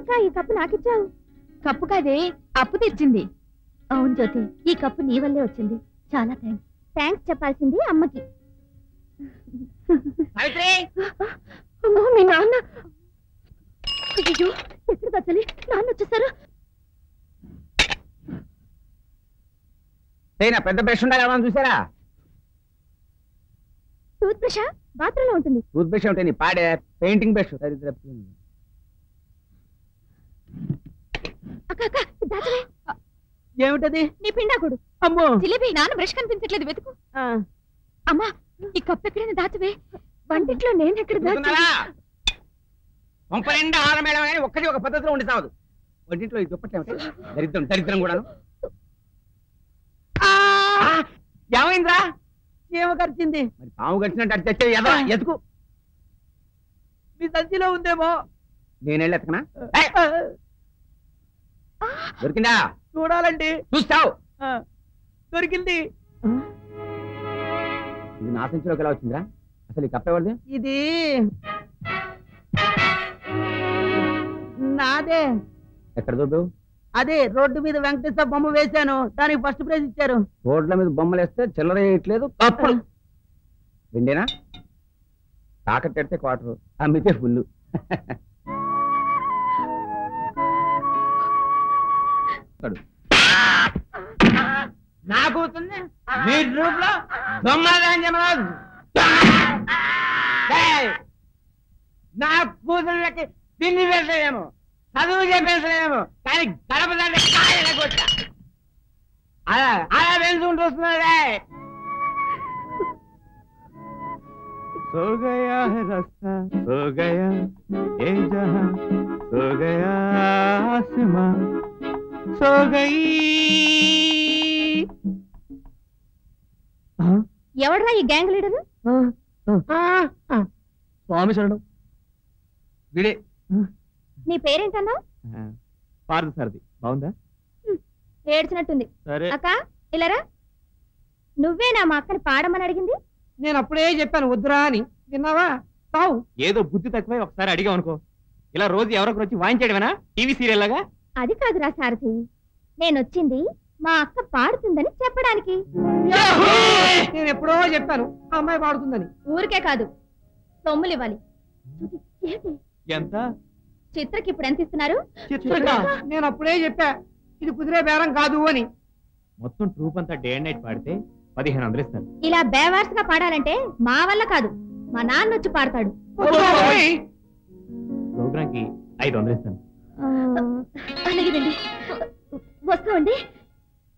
అక్క ఈ cup నాకిచ్చావు cup కాదే అప్పు తెచ్చింది అవును జ్యోతి ఈ కప్పు నీ వల్లే వచ్చింది చాలా థ్యాంక్స్ థ్యాంక్స్ చెప్పాల్సింది అమ్మకి సావిత్రి అమ్మో మీ నాన్న అయ్యో ఎక్కడ దచ్చలి నాన్న వచ్చేసారు అయినా పెద్ద బ్రష్ ఉండాలి ఏమన్నా చూసారా టూత్ బ్రషా బాత్రూంలో ఉంటుంది టూత్ బ్రష్ ఉంటే నీ పాడే పెయింటింగ్ బ్రష్ దరిద్ర అక్క అక్క ఇది దాచవే ఏమిటది నీ పిండాకుడు అమ్మో జిలేబీ నాన్న బ్రష్ కనిపించట్లేదు వెతుకు అమ్మా ఈ కప్పు ఎక్కడైనా దాచవే వంటింట్లో నేను ఎక్కడ దాచా చూస్తున్నారా? వంప నిండా ఆహారం మేడం కానీ ఒక్కటి ఒక పద్ధతిలో ఉండి సావదు వంటింట్లో ఇది దుప్పట్లు ఏమిటి? దరిద్రం దరిద్రం కూడాను ఆ! ఏమైందిరా ఏమో ఖర్చింది మరి పాము గడిచినట్టు అటు తెచ్చే ఎదవ ఎతుకు మీ సంచిలో ఉందేమో నేను వెళ్ళి ఎతకనా ఏయ్! దొరికిందా చూడాలండి చూస్తావు ఆ, దొరికింది ఇది నా సంచిలోకి ఎలా వచ్చిందిరా అసలు ఈ కప్ప ఎవరిది ఇది నాదే ఎక్కడ దొబ్బేవు అదే రోడ్డు మీద వెంకటేశ్వర బొమ్మ వేశాను దానికి ఫస్ట్ ప్రైజ్ ఇచ్చారు రోడ్ల మీద బొమ్మలు వేస్తే చిల్లర వేయట్లేదు కప్పులు రెండేనా తాకట్టు పెడితే క్వార్టర్ అమ్మితే ఫుల్ నా కూతుర్ని మీ గ్రూప్ లో దొంగలు నా కూతుళ్ళకి పిల్లి వేసేదేమో చదువు చెప్పేసేదేమో కానీ గడప దాన్ని కాయలకు కొట్టా అలా అలా పెంచుకుంటూ వస్తున్నాడే सो गया है रास्ता सो गया ये जहां सो गया आसमां सो गई ఎవడ్రా ఈ గ్యాంగ్ లీడరు స్వామి శరణం విడే నీ పేరేంటన్నా పారద సారథి బాగుందా ఏడ్చినట్టుంది సరే అక్క ఇలారా నువ్వేనా మా అక్కని పాడమని అడిగింది నేను అప్పుడే చెప్పాను వద్దురా అని విన్నావా తావు ఏదో బుద్ధి తక్కువై ఒకసారి అడిగాం అనుకో ఇలా రోజు ఎవరొకరు వచ్చి వాయించేయడమేనా టీవీ సీరియల్ లాగా అది కాదురా సారథి నేను వచ్చింది మా అక్క పాడుతుందని చెప్పడానికి నేను ఎప్పుడో చెప్పాను ఆ అమ్మాయి పాడుతుందని ఊరికే కాదు సొమ్ములు ఇవ్వాలి చూది, ఏంటి ఎంత చిత్రకి ఇప్పుడు ఎంత ఇస్తున్నారు చిత్రకా? నేను అప్పుడే చెప్పా ఇది కుదిరే బేరం కాదు అని మొత్తం ట్రూప్ అంతా డే అండ్ నైట్ పాడితే పదిహేను వందలు ఇస్తారు ఇలా బేవార్స్ గా పాడాలంటే మా వల్ల కాదు మా నాన్న వచ్చి పాడతాడు ప్రోగ్రామ్ కి ఐదు వందలు ఇస్తాను అలాగేనండి వస్తామండి